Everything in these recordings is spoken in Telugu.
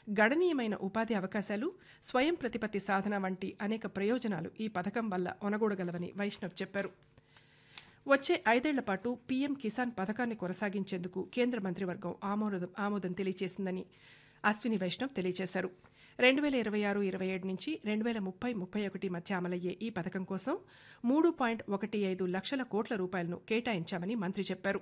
గణనీయమైన ఉపాధి అవకాశాలు స్వయం ప్రతిపత్తి సాధన వంటి అనేక ప్రయోజనాలు ఈ పథకం వల్ల ఒనగూడగలవని వైష్ణవ్ చెప్పారు వచ్చే ఐదేళ్ల పాటు పీఎం కిసాన్ పథకాన్ని కొనసాగించేందుకు కేంద్ర మంత్రివర్గం ఆమోదం ఆమోదం తెలియజేసిందని అశ్విని వైష్ణవ్ తెలియజేశారు రెండు వేల ఇరవై ఆరు ఇరవై ఏడు నుంచి రెండు వేల ముప్పై ముప్పై ఒకటి మధ్య అమలయ్యే ఈ పథకం కోసం మూడు పాయింట్ ఒకటి ఐదు లక్షల కోట్ల రూపాయలను కేటాయించామని మంత్రి చెప్పారు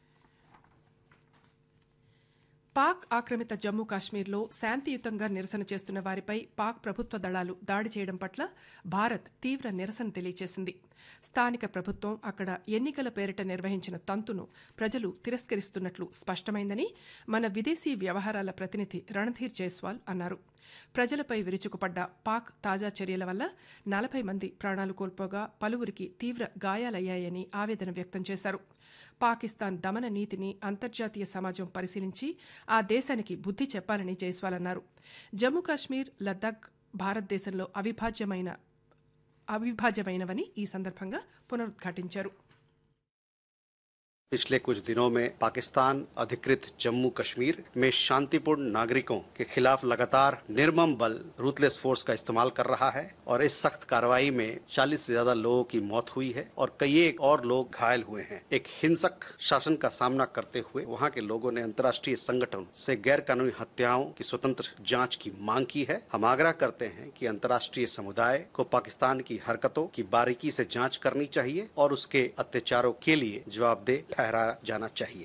పాక్ ఆక్రమిత జమ్మూ కాశ్మీర్లో శాంతియుతంగా నిరసన చేస్తున్న వారిపై పాక్ ప్రభుత్వ దళాలు దాడి చేయడం పట్ల భారత్ తీవ్ర నిరసన తెలియజేసింది స్థానిక ప్రభుత్వం అక్కడ ఎన్నికల పేరిట నిర్వహించిన తంతును ప్రజలు తిరస్కరిస్తున్నట్లు స్పష్టమైందని మన విదేశీ వ్యవహారాల ప్రతినిధి రణధీర్ జైస్వాల్ అన్నారు ప్రజలపై విరుచుకుపడ్డ పాక్ తాజా చర్యల వల్ల నలభై మంది ప్రాణాలు కోల్పోగా పలువురికి తీవ్ర గాయాలయ్యాయని ఆవేదన వ్యక్తం చేశారు పాకిస్తాన్ దమన నీతిని అంతర్జాతీయ సమాజం పరిశీలించి ఆ దేశానికి బుద్ధి చెప్పాలని జైస్వాల్ అన్నారు జమ్మూ కాశ్మీర్ లద్దాఖ్ భారతదేశంలో అవిభాజ్యమైన అవిభాజ్యమైనవని ఈ సందర్భంగా పునరుద్ఘాటించారు पिछले कुछ दिनों में पाकिस्तान अधिकृत जम्मू कश्मीर में शांतिपूर्ण नागरिकों के खिलाफ लगातार निर्मम बल रूथलेस फोर्स का इस्तेमाल कर रहा है और इस सख्त कार्रवाई में 40 से ज्यादा लोगों की मौत हुई है और कई एक और लोग घायल हुए हैं एक हिंसक शासन का सामना करते हुए वहां के लोगों ने अंतर्राष्ट्रीय संगठन से गैर कानूनी हत्याओं की स्वतंत्र जांच की मांग की है हम आग्रह करते हैं कि अंतर्राष्ट्रीय समुदाय को पाकिस्तान की हरकतों की बारीकी से जांच करनी चाहिए और उसके अत्याचारों के लिए जवाबदेह ठहराया जाना चाहिए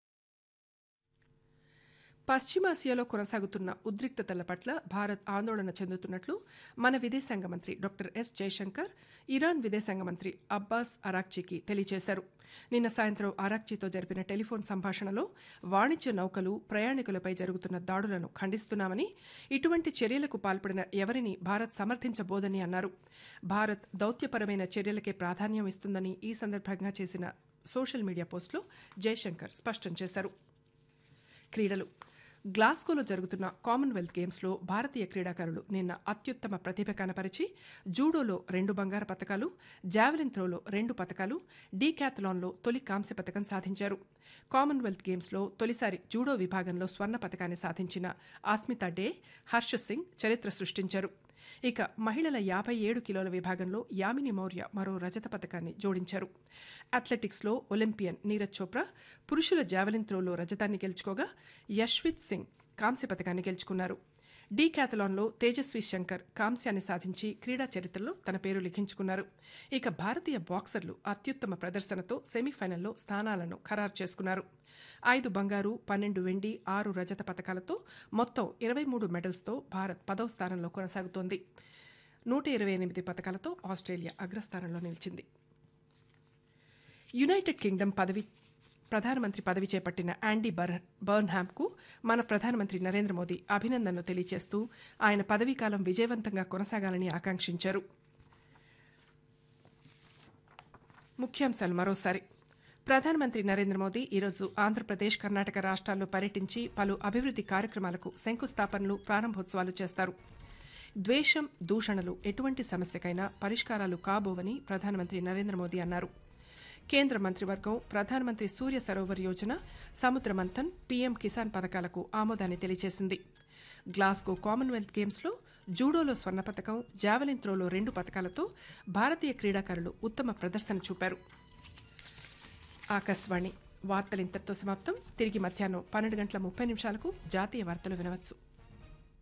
పశ్చిమాసియాలో కొనసాగుతున్న ఉద్రిక్తతల పట్ల భారత్ ఆందోళన చెందుతున్నట్లు మన విదేశాంగ మంత్రి డాక్టర్ ఎస్ జయశంకర్ ఇరాన్ విదేశాంగ మంత్రి అబ్బాస్ అరాక్చీకి తెలియజేశారు నిన్న సాయంత్రం అరాక్చీతో జరిపిన టెలిఫోన్ సంభాషణలో వాణిజ్య నౌకలు ప్రయాణికులపై జరుగుతున్న దాడులను ఖండిస్తున్నామని ఇటువంటి చర్యలకు పాల్పడిన ఎవరిని భారత్ సమర్థించబోదని అన్నారు భారత్ దౌత్యపరమైన చర్యలకే ప్రాధాన్యం ఇస్తుందని ఈ సందర్భంగా చేసిన సోషల్ మీడియా పోస్టులో జయశంకర్ స్పష్టం చేశారు క్రీడలు గ్లాస్గోలో జరుగుతున్న కామన్వెల్త్ గేమ్స్లో భారతీయ క్రీడాకారులు నిన్న అత్యుత్తమ ప్రతిభ కనపరిచి జూడోలో రెండు బంగారు పతకాలు జావెలిన్ త్రోలో రెండు పతకాలు డీక్యాథలాన్లో తొలి కాంస్య పతకం సాధించారు కామన్వెల్త్ గేమ్స్లో తొలిసారి జూడో విభాగంలో స్వర్ణ పతకాన్ని సాధించిన ఆస్మితా డే హర్ష సింగ్ చరిత్ర సృష్టించారు ఇక మహిళల యాభై ఏడు కిలోల విభాగంలో యామిని మౌర్య మరో రజత పథకాన్ని జోడించారు అథ్లెటిక్స్లో ఒలింపియన్ నీరజ్ చోప్రా పురుషుల జావెలిన్ త్రోలో రజతాన్ని గెలుచుకోగా యశ్విత్ సింగ్ కాంస్య పథకాన్ని గెలుచుకున్నారు డీ క్యాథలాన్లో తేజస్వి శంకర్ కాంస్యాన్ని సాధించి క్రీడా చరిత్రలో తన పేరు లిఖించుకున్నారు ఇక భారతీయ బాక్సర్లు అత్యుత్తమ ప్రదర్శనతో సెమీఫైనల్లో స్థానాలను ఖరారు చేసుకున్నారు ఐదు బంగారు పన్నెండు వెండి ఆరు రజత పథకాలతో మొత్తం ఇరవై మూడు మెడల్స్తో భారత్ పదవ స్థానంలో కొనసాగుతోంది నూట ఇరవై ఎనిమిది పథకాలతో ఆస్ట్రేలియా అగ్రస్థానంలో నిలిచింది యునైటెడ్ కింగ్డమ్ పదవి ప్రధానమంత్రి పదవి చేపట్టిన యాండీ బర్ బర్న్హామ్కు మన ప్రధానమంత్రి నరేంద్ర మోదీ అభినందనలు తెలియజేస్తూ ఆయన పదవీకాలం విజయవంతంగా కొనసాగాలని ఆకాంక్షించారు ముఖ్యాంశాలు మరోసారి ప్రధానమంత్రి నరేంద్ర మోదీ ఈరోజు ఆంధ్రప్రదేశ్ కర్ణాటక రాష్ట్రాల్లో పర్యటించి పలు అభివృద్ది కార్యక్రమాలకు శంకుస్థాపనలు ప్రారంభోత్సవాలు చేస్తారు ద్వేషం దూషణలు ఎటువంటి సమస్యకైనా పరిష్కారాలు కాబోవని ప్రధానమంత్రి నరేంద్ర మోదీ అన్నారు కేంద్ర మంత్రివర్గం ప్రధానమంత్రి సూర్య సరోవర్ యోజన సముద్ర మంథన్ పీఎం కిసాన్ పథకాలకు ఆమోదాన్ని తెలియజేసింది గ్లాస్గో కామన్వెల్త్ గేమ్స్లో జూడోలో స్వర్ణ పథకం జావెలిన్ త్రోలో రెండు పథకాలతో భారతీయ క్రీడాకారులు ఉత్తమ ప్రదర్శన చూపారు ఆకాశవాణి వార్తలు ఇంతటితో సమాప్తం తిరిగి మధ్యాహ్నం పన్నెండు గంటల ముప్పై నిమిషాలకు జాతీయ వార్తలు వినవచ్చు